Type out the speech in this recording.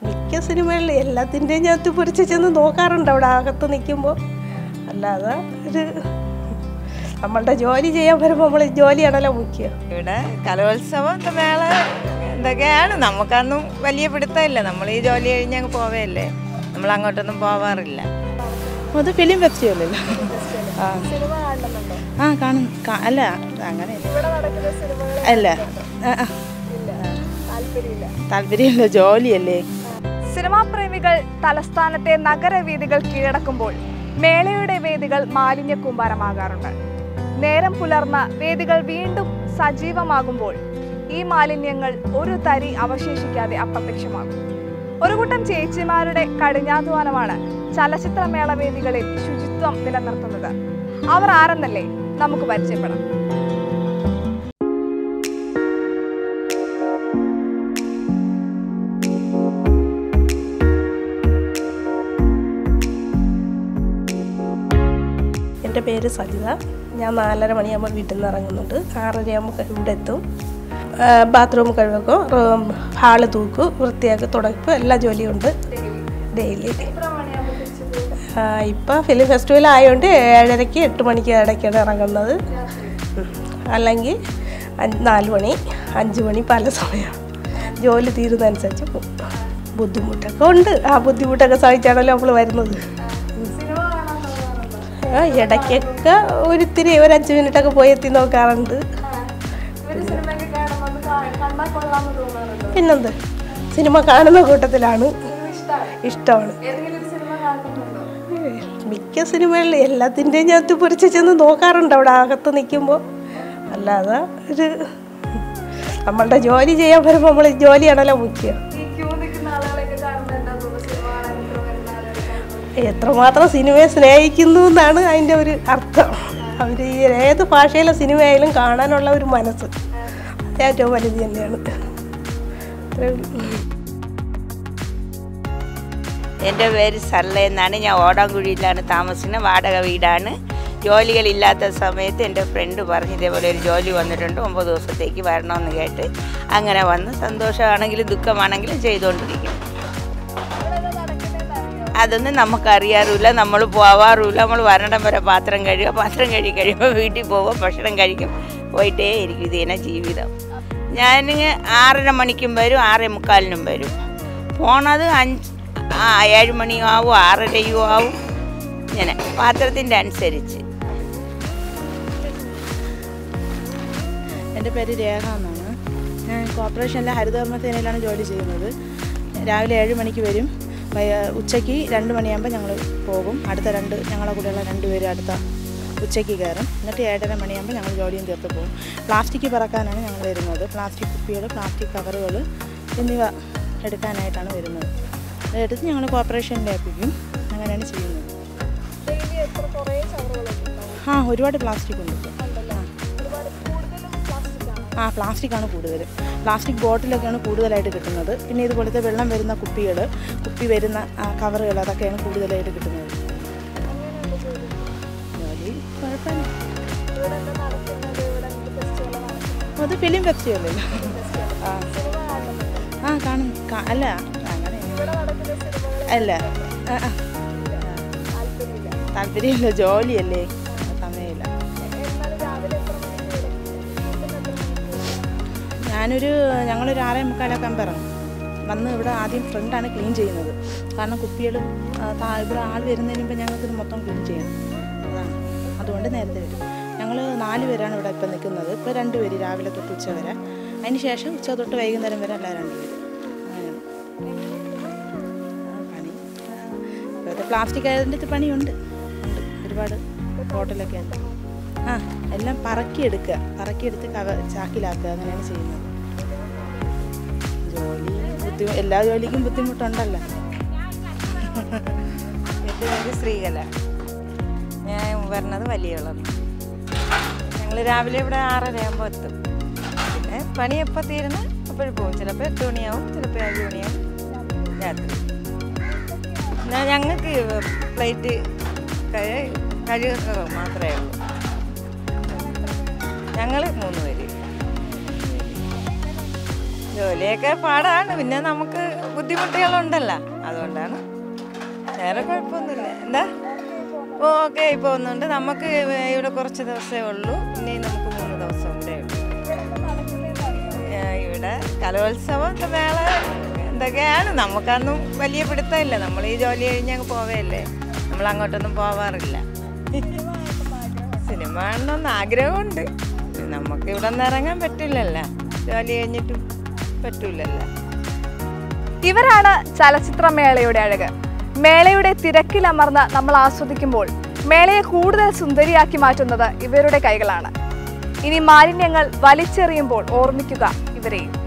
മിക്ക സിനിമകളിൽ എല്ലാത്തിൻ്റെയും ഞാൻ പൊരിച്ച് ചെന്ന് നോക്കാറുണ്ട് അവിടെ അകത്ത് നിൽക്കുമ്പോൾ അല്ലാതെ ഒരു നമ്മളുടെ ജോലി ചെയ്യാൻ വരുമ്പോൾ നമ്മൾ ജോലിയാണല്ലോ മുഖ്യം ഇവിടെ കലോത്സവം മേള എന്തൊക്കെയാണ് നമുക്കൊന്നും വലിയ പിടുത്തമില്ല നമ്മൾ ഈ ജോലി കഴിഞ്ഞ് അങ്ങ് പോവല്ലേ നമ്മൾ അങ്ങോട്ടൊന്നും പോവാറില്ല അത് ഫിലിം ഫെസ്റ്റിവലല്ലോ ആ ആ കാണും കാ- അല്ല അങ്ങനെ അല്ല ആ, ആ. താല്പര്യമില്ല ജോലിയല്ലേ സിനിമാ പ്രേമികൾ തലസ്ഥാനത്തെ നഗരവേദികൾ കീഴടക്കുമ്പോൾ മേളയുടെ വേദികൾ മാലിന്യ കൂമ്പാരമാകാറുണ്ട് നേരം പുലർന്ന വേദികൾ വീണ്ടും സജീവമാകുമ്പോൾ ഈ മാലിന്യങ്ങൾ ഒരു തരി അവശേഷിക്കാതെ അപ്രത്യക്ഷമാകും ഒരു കൂട്ടം ചേച്ചിമാരുടെ കഠിനാധ്വാനമാണ് ചലച്ചിത്രമേള വേദികളിൽ ശുചിത്വം നിലനിർത്തുന്നത് അവർ ആരെന്നല്ലേ നമുക്ക് പരിചയപ്പെടാം എൻ്റെ പേര് സജിത ഞാൻ നാലര മണിയാകുമ്പോൾ വീട്ടിൽ നിന്ന് ഇറങ്ങുന്നുണ്ട് ആറരയാകുമ്പോൾ ഇവിടെ എത്തും ബാത്റൂം കഴുകും റൂം ഹാള് തൂക്കും വൃത്തിയാക്കി തുടക്കും എല്ലാ ജോലിയുണ്ട് ഡെയിലി ഇപ്പം ഫിലിം ഫെസ്റ്റിവൽ ആയതുകൊണ്ട് ഏഴരയ്ക്ക് എട്ട് മണിക്ക് ഇടയ്ക്കാണ് ഇറങ്ങുന്നത് ഉം. അല്ലെങ്കിൽ അഞ്ച് നാല് മണി അഞ്ച് മണി പല സമയം ജോലി തീരുന്നതനുസരിച്ച് പോകും ബുദ്ധിമുട്ടൊക്കെ ഉണ്ട് ആ ബുദ്ധിമുട്ടൊക്കെ സഹിച്ചാണല്ലോ നമ്മൾ വരുന്നത് ആ, ഇടയ്ക്കൊക്കെ ഒരിത്തിരി ഒരു അഞ്ച് മിനിറ്റൊക്കെ പോയി എത്തി നോക്കാറുണ്ട് പിന്നെന്ത് സിനിമ കാണുന്ന കൂട്ടത്തിലാണ് ഇഷ്ടമാണ് ഏയ്, മിക്ക സിനിമകളിൽ എല്ലാത്തിൻ്റെയും ഞാൻ പൊരിച്ച് ചെന്ന് നോക്കാറുണ്ട് അവിടെ അകത്ത് നിൽക്കുമ്പോൾ അല്ലാതെ ഒരു നമ്മളുടെ ജോലി ചെയ്യാൻ വരുമ്പോൾ നമ്മൾ ജോലിയാണല്ലോ മുഖ്യം എത്രമാത്രം സിനിമയെ സ്നേഹിക്കുന്നു എന്നാണ് അതിൻ്റെ ഒരു അർത്ഥം അവർ ഏത് ഭാഷയിലെ സിനിമയായാലും കാണാനുള്ള ഒരു മനസ്സ് അത് ഏറ്റവും വലുത് തന്നെയാണ് അത്രേ ഉള്ളൂ. എൻ്റെ പേര് സർല എന്നാണ് ഞാൻ ഓടാങ്കുഴിയിലാണ് താമസിക്കുന്നത് വാടക വീടാണ് ജോലികളില്ലാത്ത സമയത്ത് എൻ്റെ ഫ്രണ്ട് പറഞ്ഞ് ഇതേപോലെ ഒരു ജോലി വന്നിട്ടുണ്ട് ഒമ്പത് ദിവസത്തേക്ക് വരണമെന്ന് കേട്ട് അങ്ങനെ വന്ന് സന്തോഷമാണെങ്കിലും ദുഃഖമാണെങ്കിലും ചെയ്തുകൊണ്ടിരിക്കും അതൊന്നും നമുക്കറിയാറില്ല നമ്മൾ പോവാറുമില്ല നമ്മൾ വരണടം വരെ പാത്രം കഴുകുക പാത്രം കഴുകി കഴിയുമ്പോൾ വീട്ടിൽ പോവുക ഭക്ഷണം കഴിക്കും പോയിട്ടേ ഇരിക്കും ഇത് തന്നെ ജീവിതം ഞാൻ ആറര മണിക്കും വരും ആറേ മുക്കാലിനും വരും പോണത് അഞ്ച് ആ ഏഴ് മണിയും ആവും ആറരയും ആവും ഇങ്ങനെ പാത്രത്തിൻ്റെ അനുസരിച്ച് എൻ്റെ പേര് രേഖ എന്നാണ് ഞാൻ കോർപ്പറേഷനിലെ ഹരിതകർമ്മ സേനയിലാണ് ജോലി ചെയ്യുന്നത് രാവിലെ ഏഴ് മണിക്ക് വരും വൈ- ഉച്ചയ്ക്ക് രണ്ട് മണിയാകുമ്പോൾ ഞങ്ങൾ പോകും അടുത്ത രണ്ട് ഞങ്ങളുടെ കൂടെയുള്ള രണ്ട് പേര് അടുത്ത ഉച്ചയ്ക്ക് കയറും എന്നിട്ട് ഏഴര മണിയാകുമ്പോൾ ഞങ്ങൾ ജോലിയും തീർത്ത് പോകും പ്ലാസ്റ്റിക് പറക്കാനാണ് ഞങ്ങൾ വരുന്നത് പ്ലാസ്റ്റിക് കുപ്പികൾ പ്ലാസ്റ്റിക് കവറുകൾ എന്നിവ എടുക്കാനായിട്ടാണ് വരുന്നത് എടുത്ത് ഞങ്ങൾ കോർപ്പറേഷനിൽ ഏൽപ്പിക്കും അങ്ങനെയാണ് ചെയ്യുന്നത് ആ ഒരുപാട് പ്ലാസ്റ്റിക് ഉണ്ട് ഇപ്പോൾ. ആ ആ പ്ലാസ്റ്റിക് ആണ് കൂടുതലും പ്ലാസ്റ്റിക് ബോട്ടിലൊക്കെയാണ് കൂടുതലായിട്ട് കിട്ടുന്നത് പിന്നെ ഇതുപോലത്തെ വെള്ളം വരുന്ന കുപ്പികൾ കുപ്പി വരുന്ന കവറുകൾ അതൊക്കെയാണ് കൂടുതലായിട്ട് കിട്ടുന്നത് ജോലി കുഴപ്പമില്ല അത് ഫിലിം ഫെസ്റ്റിവലല്ലോ ആ ആ കാണും കാ- അല്ല അങ്ങനെ അല്ല ആ, ആ. താല്പര്യമില്ല ജോലിയല്ലേ സമയമില്ല ഞാനൊരു ഞങ്ങളൊരു ആറേ മുക്കാലൊക്കെ ആകുമ്പോൾ ഇറങ്ങും വന്ന് ഇവിടെ ആദ്യം ഫ്രണ്ടാണ് ക്ലീൻ ചെയ്യുന്നത് കാരണം കുപ്പികളും ആ, താ- ഇവിടെ ആൾ വരുന്നതിന് മുമ്പ് ഞങ്ങൾക്ക് ഇത് മൊത്തം ക്ലീൻ ചെയ്യണം അതാണ് അതുകൊണ്ട് നേരത്തെ വരും ഞങ്ങൾ നാല് പേരാണ് ഇവിടെ ഇപ്പം നിൽക്കുന്നത് ഇപ്പോൾ രണ്ട് പേര് രാവിലെ തൊട്ട് ഉച്ച വരെ അതിന് ശേഷം ഉച്ച തൊട്ട് വൈകുന്നേരം വരെ അല്ല രണ്ട് പേര് അങ്ങനെയാണ് ആ, പണി ആ, ഇപ്പോഴത്തെ പ്ലാസ്റ്റിക് ആയതിൻ്റെ പണിയുണ്ട് ഉണ്ട് ഒരുപാട് ഹോട്ടലൊക്കെ ഉണ്ട് ആ എല്ലാം പറക്കിയെടുക്കുക പറക്കിയെടുത്ത് കവ ചാക്കിലാക്കുക അങ്ങനെയാണ് ചെയ്യുന്നത് ജോലി ബുദ്ധി എല്ലാ ജോലിക്കും ബുദ്ധിമുട്ടുണ്ടല്ലോ എൻ്റെ പേര് ശ്രീകല ഞാൻ വരണത് വലിയളം ഞങ്ങൾ രാവിലെ ഇവിടെ ആറര ആകുമ്പോൾ എത്തും പിന്നെ പണി എപ്പോൾ തീരുന്ന അപ്പോഴും പോകും ചിലപ്പോൾ എട്ട് മണിയാവും ചിലപ്പോൾ ഏഴ് മണിയാവും രാത്രി പിന്നെ ഞങ്ങൾക്ക് പ്ലേറ്റ് കഴുകൊക്കെ മാത്രമേ ഉള്ളൂ ഞങ്ങൾ മൂന്ന് പേര് ജോലിയൊക്കെ പാടാണ് പിന്നെ നമുക്ക് ബുദ്ധി ബുദ്ധിമുട്ടുകളുണ്ടല്ലോ അതുകൊണ്ടാണ് വേറെ കുഴപ്പമൊന്നുമില്ല എന്താ ഓ ഓക്കെ ആയി പോകുന്നുണ്ട് നമുക്ക് ഇവിടെ കുറച്ച് ദിവസമേ ഉള്ളൂ ഇനി നമുക്ക് മൂന്ന് ദിവസം കൂടെ ഉള്ളൂ ഏ, ഇവിടെ കലോത്സവം മേള എന്തൊക്കെയാണ് നമുക്കൊന്നും വലിയ പിടുത്തമില്ല നമ്മൾ ഈ ജോലി കഴിഞ്ഞ് അങ്ങ് പോവേല്ലേ നമ്മൾ അങ്ങോട്ടൊന്നും പോവാറില്ല സിനിമ കാണണമെന്ന് ആഗ്രഹമുണ്ട് നമുക്ക് ഇവിടെ നിന്ന് ഇറങ്ങാൻ പറ്റില്ലല്ലോ ജോലി കഴിഞ്ഞിട്ട് പറ്റൂലല്ലോ ഇവരാണ് ചലച്ചിത്രമേളയുടെ അഴക് മേളയുടെ തിരക്കിലമർന്ന് നമ്മൾ ആസ്വദിക്കുമ്പോൾ മേളയെ കൂടുതൽ സുന്ദരിയാക്കി മാറ്റുന്നത് ഇവരുടെ കൈകളാണ് ഇനി മാലിന്യങ്ങൾ വലിച്ചെറിയുമ്പോൾ ഓർമ്മിക്കുക ഇവരെയും